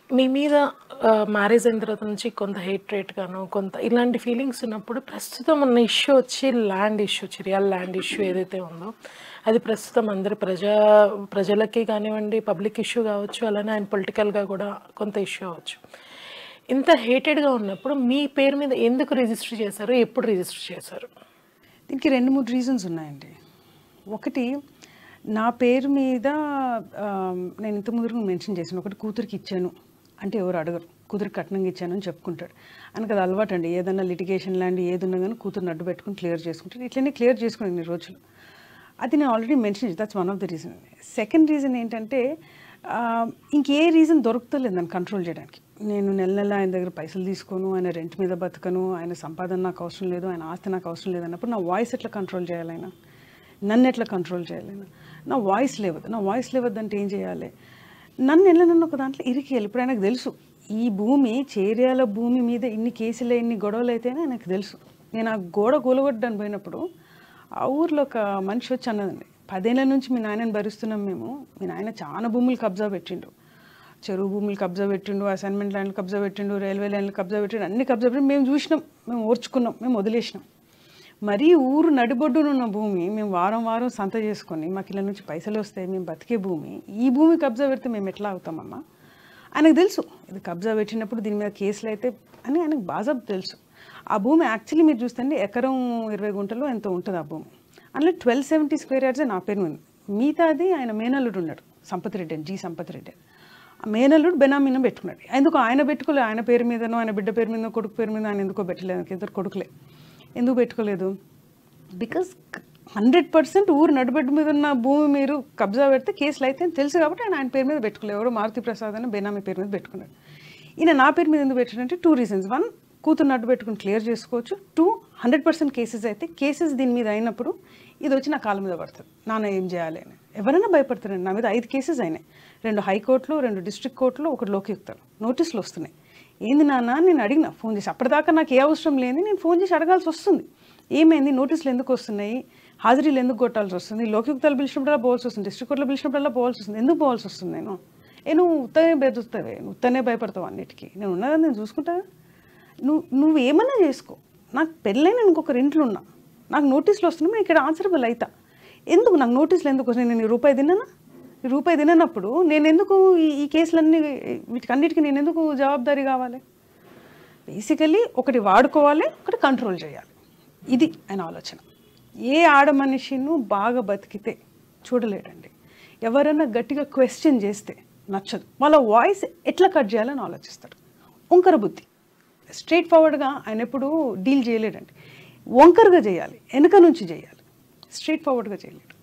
మీ మీద మ్యారేజ్ అయిన తర్వాత నుంచి కొంత హేట్ రేట్ గాను కొంత ఇలాంటి ఫీలింగ్స్ ఉన్నప్పుడు ప్రస్తుతం ఉన్న ఇష్యూ వచ్చి land issue Chiriyala land issue ఏదైతే ఉందో అది ప్రస్తుతం అందరి ప్రజా ప్రజలకి కానివ్వండి పబ్లిక్ ఇష్యూ కావచ్చు అలానే ఆయన పొలిటికల్గా కూడా కొంత ఇష్యూ అవ్వచ్చు ఇంత హేటెడ్గా ఉన్నప్పుడు మీ పేరు మీద ఎందుకు రిజిస్టర్ చేశారు ఎప్పుడు రిజిస్టర్ చేశారు దీనికి రెండు మూడు రీజన్స్ ఉన్నాయండి ఒకటి నా పేరు మీద ఆ, నేను ఇంత ముందు మెన్షన్ చేశాను ఒకటి కూతురికి ఇచ్చాను అంటే ఎవరు అడగరు కూతురికి కట్నంగా ఇచ్చాను అని చెప్పుకుంటాడు ఆయనకు అది అలవాటు అండి ఏదన్నా లిటిగేషన్ లాంటి ఏది ఉన్నా కానీ కూతురుని అడ్డు పెట్టుకుని క్లియర్ చేసుకుంటాడు ఇట్లనే క్లియర్ చేసుకుని ఇన్ని రోజులు అది నేను already mention that's one of the reason second reason ఏంటంటే ఆ, ఇంకే రీజన్ దొరుకుతలేదు నన్ను కంట్రోల్ చేయడానికి నేను నెల నెల ఆయన దగ్గర పైసలు తీసుకోను ఆయన రెంట్ మీద బతకను ఆయన సంపాదన నాకు అవసరం లేదు ఆయన ఆస్తి నాకు అవసరం లేదు అన్నప్పుడు నా వాయిస్ ఎట్లా కంట్రోల్ చేయాలి ఆయన నన్ను ఎట్లా కంట్రోల్ చేయాలి ఆయన నా వాయిస్ లేవద్దు నా వాయిస్ లేవద్దంటే ఏం చేయాలి నన్ను ఎలా నన్ను ఒక దాంట్లో ఇరికేయాలి ఇప్పుడు ఆయనకు తెలుసు ఈ భూమి చేర్యాల భూమి మీద ఇన్ని కేసులు ఇన్ని గొడవలు అయితేనే ఆయనకు తెలుసు నేను ఆ గోడ కూలగొట్టడానికి పోయినప్పుడు ఆ ఊర్లో ఒక మనిషి వచ్చి అన్నదండి పదేళ్ల నుంచి మీ నాయనని భరిస్తున్నాం మేము మీ నాయన చాలా భూములు కబ్జా పెట్టిండు చెరువు భూములు కబ్జా పెట్టిండు అసైన్మెంట్ ల్యాండ్లు కబ్జా పెట్టిండు రైల్వే ల్యాండ్లు కబ్జా పెట్టిండు అన్ని కబ్జా పెట్టి మేము చూసినాం మేము ఓర్చుకున్నాం మేము వదిలేసినాం మరీ ఊరు నడిబొడ్డునున్న భూమి మేము వారం వారం సంత చేసుకొని మాకు ఇలా నుంచి పైసలు వస్తాయి మేము బతికే భూమి ఈ భూమి కబ్జా పెడితే మేము ఎట్లా అవుతామమ్మా ఆయనకు తెలుసు ఇది కబ్జా పెట్టినప్పుడు దీని మీద కేసులు అయితే అని ఆయనకు బాగా తెలుసు ఆ భూమి యాక్చువల్లీ మీరు చూస్తే ఎకరం ఇరవై గుంటలు ఎంతో ఉంటుంది ఆ భూమి అందులో ట్వెల్వ్ సెవెంటీ స్క్వేర్ యార్డ్స్ నా పేరు ఉంది మిగతాది ఆయన మేనల్లుడు ఉన్నాడు సంపత్ రెడ్డి అని జీ సంపత్ రెడ్డి అని ఆ మేనల్లుడు బెనామీనం పెట్టుకున్నాడు ఎందుకు ఆయన పెట్టుకోలేదు ఆయన పేరు మీదనో ఆయన బిడ్డ పేరు మీద కొడుకు పేరు మీద ఆయన ఎందుకో పెట్టలేదు ఆయనకి ఇద్దరు కొడుకులే ఎందుకు పెట్టుకోలేదు బికాస్ హండ్రెడ్ పర్సెంట్ ఊరు నడుబడ్డు మీద ఉన్న భూమి మీరు కబ్జా పెడితే కేసులు అయితే అని తెలుసు కాబట్టి ఆయన ఆయన పేరు మీద పెట్టుకోలేదు ఎవరో మారుతి ప్రసాద్ అని బెనామీ పేరు మీద పెట్టుకున్నాడు ఈయన నా పేరు మీద ఎందుకు పెట్టాడంటే టూ రీజన్స్ వన్ కూతురు నడ్డు పెట్టుకుని క్లియర్ చేసుకోవచ్చు టూ హండ్రెడ్ పర్సెంట్ కేసెస్ అయితే కేసెస్ దీని మీద అయినప్పుడు ఇది వచ్చి నా కాళ్ళ మీద పడుతుంది నాన్న ఏం చేయాలి అని ఎవరైనా భయపడతారండి నా మీద ఐదు కేసెస్ అయినాయి రెండు హైకోర్టులు రెండు డిస్ట్రిక్ట్ కోర్టులు ఒకటి లోకయుక్తాలు నోటీసులు వస్తున్నాయి ఏంది నాన్న అని నేను అడిగిన ఫోన్ చేసి అప్పటిదాకా నాకు ఏ అవసరం లేని నేను ఫోన్ చేసి అడగాల్సి వస్తుంది ఏమైంది నోటీసులు ఎందుకు వస్తున్నాయి హాజరీలు ఎందుకు కొట్టాల్సి వస్తుంది లోకయుక్తాలు పిలిచినప్పుడల్లా పోవాల్సి వస్తుంది డిస్ట్రిక్ట్ కోర్టులో పిలిచినప్పుడల్లా పోవాల్సి వస్తుంది ఎందుకు పోవాల్సి వస్తుంది నేను ఏ నువ్వు ఉత్తనే బెదురుతావే నువ్వు ఉత్తనే భయపడతావు అన్నిటికీ నేను ఉన్నదని నేను చూసుకుంటా నువ్వు నువ్వు ఏమన్నా చేసుకో నాకు పెళ్ళైన ఇంకొకరి ఇంట్లో ఉన్నా నాకు నోటీసులు వస్తున్నాయి నేను ఇక్కడ ఆన్సరబుల్ అవుతా ఎందుకు నాకు నోటీసులు ఎందుకు వస్తున్నాయి నేను ఈ రూపాయి తిన్నానా ఈ రూపాయి తిననప్పుడు నేను ఎందుకు ఈ- ఈ కేసులన్నీ వీటికన్నిటికీ నేను ఎందుకు జవాబుదారీ కావాలి బేసికలీ ఒకటి వాడుకోవాలి ఒకటి కంట్రోల్ చేయాలి ఇది ఆయన ఆలోచన ఏ ఆడ మనిషిను బాగా బతికితే చూడలేడండి ఎవరైనా గట్టిగా క్వశ్చన్ చేస్తే నచ్చదు వాళ్ళ వాయిస్ ఎట్లా కట్ చేయాలని ఆలోచిస్తాడు వంకర బుద్ధి స్ట్రైట్ ఫార్వర్డ్గా ఆయన ఎప్పుడు డీల్ చేయలేడండి వంకరగా చేయాలి వెనక నుంచి చేయాలి స్ట్రైట్ ఫార్వర్డ్గా చేయలేడు